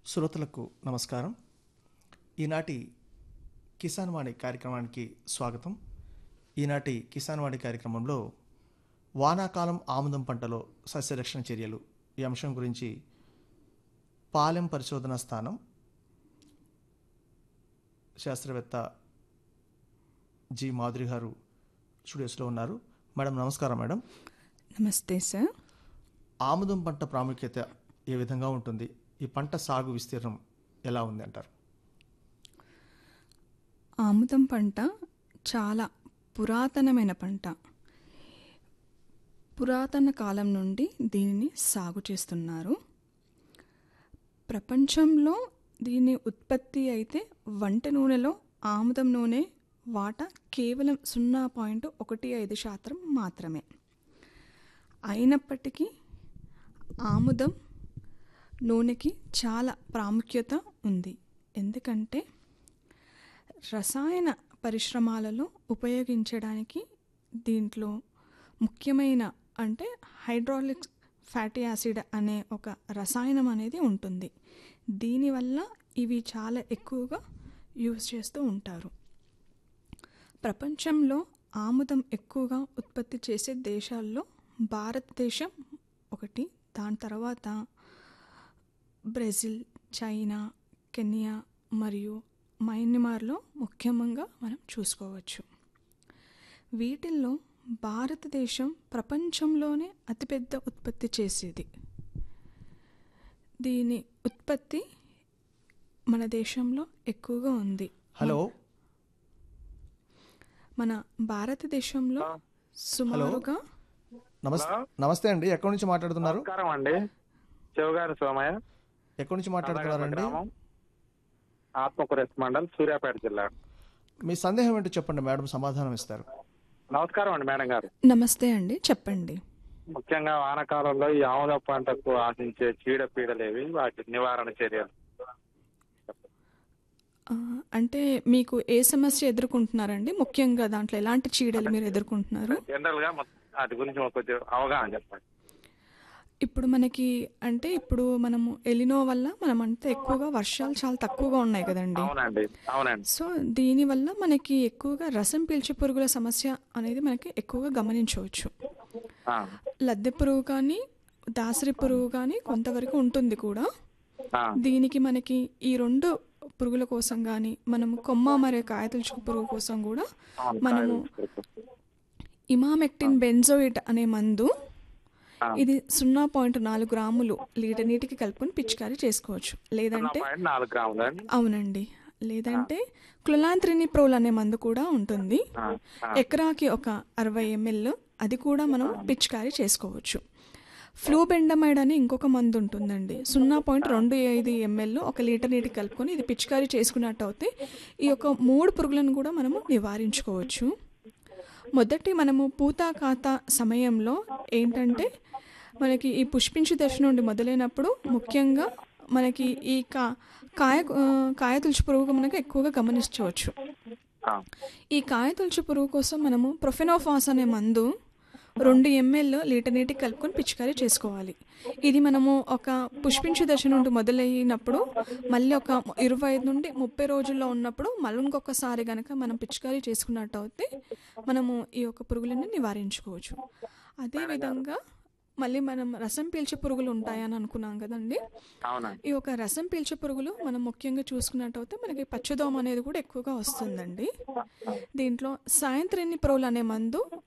శ్రోతలకు నమస్కారం ఈనాటి కిసాన్ వాణి కార్యక్రమానికి స్వాగతం ఈనాటి కిసాన్ వాణి కార్యక్రమంలో వానాకాలం ఆముదం పంటలో సస్యరక్షణ చర్యలు ఈ అంశం గురించి పాలెం పరిశోధనా స్థానం శాస్త్రవేత్త జి మాధురి గారు స్టూడియోస్లో ఉన్నారు మేడం నమస్కారం మేడం నమస్తే సార్ ఆముదం పంట ప్రాముఖ్యత ఏ విధంగా ఉంటుంది ఈ పంట సాగు విస్తీర్ణం ఎలా ఉంది అంటారు ఆముదం పంట చాలా పురాతనమైన పంట పురాతన కాలం నుండి దీనిని సాగు చేస్తున్నారు ప్రపంచంలో దీని ఉత్పత్తి అయితే వంట నూనెలో ఆముదం నూనె వాటా కేవలం సున్నా పాయింట్ ఒకటి ఐదు శాతం మాత్రమే అయినప్పటికీ ఆముదం నూనెకి చాలా ప్రాముఖ్యత ఉంది ఎందుకంటే రసాయన పరిశ్రమలలో ఉపయోగించడానికి దీంట్లో ముఖ్యమైన అంటే హైడ్రాలిక్ ఫ్యాటీ యాసిడ్ అనే ఒక రసాయనం అనేది ఉంటుంది దీనివల్ల ఇవి చాలా ఎక్కువగా యూజ్ చేస్తూ ఉంటారు ప్రపంచంలో ఆముదం ఎక్కువగా ఉత్పత్తి చేసే దేశాల్లో భారతదేశం ఒకటి దాని తర్వాత బ్రెజిల్ చైనా కెనియా మరియు మయన్మార్లో ముఖ్యంగా మనం చూసుకోవచ్చు వీటిల్లో భారతదేశం ప్రపంచంలోనే అతిపెద్ద ఉత్పత్తి చేసేది దీని ఉత్పత్తి మన దేశంలో ఎక్కువగా ఉంది హలో మన భారతదేశంలో సుమారుగా నమస్తే నమస్తే అండి ఎక్కడి నుంచి మాట్లాడుతున్నారు నమస్కారం అండి శివగారి సోమయ్య ఎక్కడి నుంచి మాట్లాడుతున్నారండి గ్రామం ఆత్మకూరెస్ మండల్ సూర్యాపేట జిల్లా మీ సందేహం ఏంటో చెప్పండి మేడం సమాధానం ఇస్తారు నమస్కారం అండి మేడం గారు నమస్తే అండి చెప్పండి ముఖ్యంగా వానాకాలంలో ఈ ఆముద పంటకు ఆశించే చీడపీడలేవి వాటి నివారణ చర్యలు ఆ, అంటే మీకు ఏ సమస్య ఎదుర్కొంటున్నారండి ముఖ్యంగా దాంట్లో ఎలాంటి చీడలు మీరు ఎదుర్కొంటున్నారు జనరల్ గా మొత్తం వాటి గురించి మాకు కొంచెం అవగాహన చెప్పండి ఇప్పుడు మనకి అంటే ఇప్పుడు మనము ఎలినో వల్ల మనం అంటే ఎక్కువగా వర్షాలు చాలా తక్కువగా ఉన్నాయి కదండి అవునండి అవునండి సో దీనివల్ల మనకి ఎక్కువగా రసం పీల్చే పురుగుల సమస్య అనేది మనకి ఎక్కువగా గమనించవచ్చు ఆ, లద్దె పురుగు కానీ దాసరి పురుగు కానీ కొంతవరకు ఉంటుంది కూడా ఆ, దీనికి మనకి ఈ రెండు పురుగుల కోసం కానీ మనము కొమ్మ మరియు కాయతులుచుకు పురుగు కోసం కూడా అవును, మనము కాయలు. ఇమామెక్టిన్ బెంజోయిట్ అనే మందు ఆ. ఇది సున్నా పాయింట్ నాలుగు గ్రాములు లీటర్ నీటికి కలుపుకొని పిచికారీ చేసుకోవచ్చు లేదంటే పాయింట్ నాలుగు గ్రాములు అండి అవునండి లేదంటే క్లొలాంత్రినిప్రోల్ అనే మందు కూడా ఉంటుంది ఆ, ఆ, ఎకరాకి ఒక అరవై ఎంఎల్ అది కూడా మనం పిచికారీ చేసుకోవచ్చు ఫ్లూబెండమైడ్ అని ఇంకొక మందు ఉంటుందండి సున్నా పాయింట్ రెండు ఐదు ఎంఎల్ ఒక లీటర్ నీటికి కలుపుకొని ఇది పిచికారీ చేసుకున్నట్టు అయితే ఈ యొక్క మూడు పురుగులను కూడా మనము నివారించుకోవచ్చు మొదటి మనము పూత ఖాత సమయంలో ఏంటంటే మనకి ఈ పుష్పించు దశ నుండి మొదలైనప్పుడు ముఖ్యంగా మనకి ఈ కా కాయ ఆ, కాయ తులసి పురుగు మనకు ఎక్కువగా గమనించవచ్చు ఆ, ఈ కాయ తులసి పురుగు కోసం మనము ప్రొఫెనోఫాస్ అనే మందు రెండు ఎంఎల్ లీటర్ నీటికి కలుపుకొని పిచికారీ చేసుకోవాలి ఇది మనము ఒక పుష్పించు దశ నుండి మొదలైనప్పుడు మళ్ళీ ఒక ఇరవై ఐదు నుండి ముప్పై రోజుల్లో ఉన్నప్పుడు మళ్ళీ ఇంకొకసారి కనుక మనం పిచికారీ చేసుకున్నట్టు అయితే మనము ఈ యొక్క పురుగులని నివారించుకోవచ్చు అదేవిధంగా మళ్ళీ మనం రసం పీల్చే పురుగులు ఉంటాయని అనుకున్నాం కదండి అవునండి ఈ యొక్క రసం పీల్చే పురుగులు మనం ముఖ్యంగా చూసుకున్నట్టయితే మనకి పచ్చదోమ అనేది కూడా ఎక్కువగా వస్తుందండి దీంట్లో సాయంత్రిని ప్రోల్ అనే మందు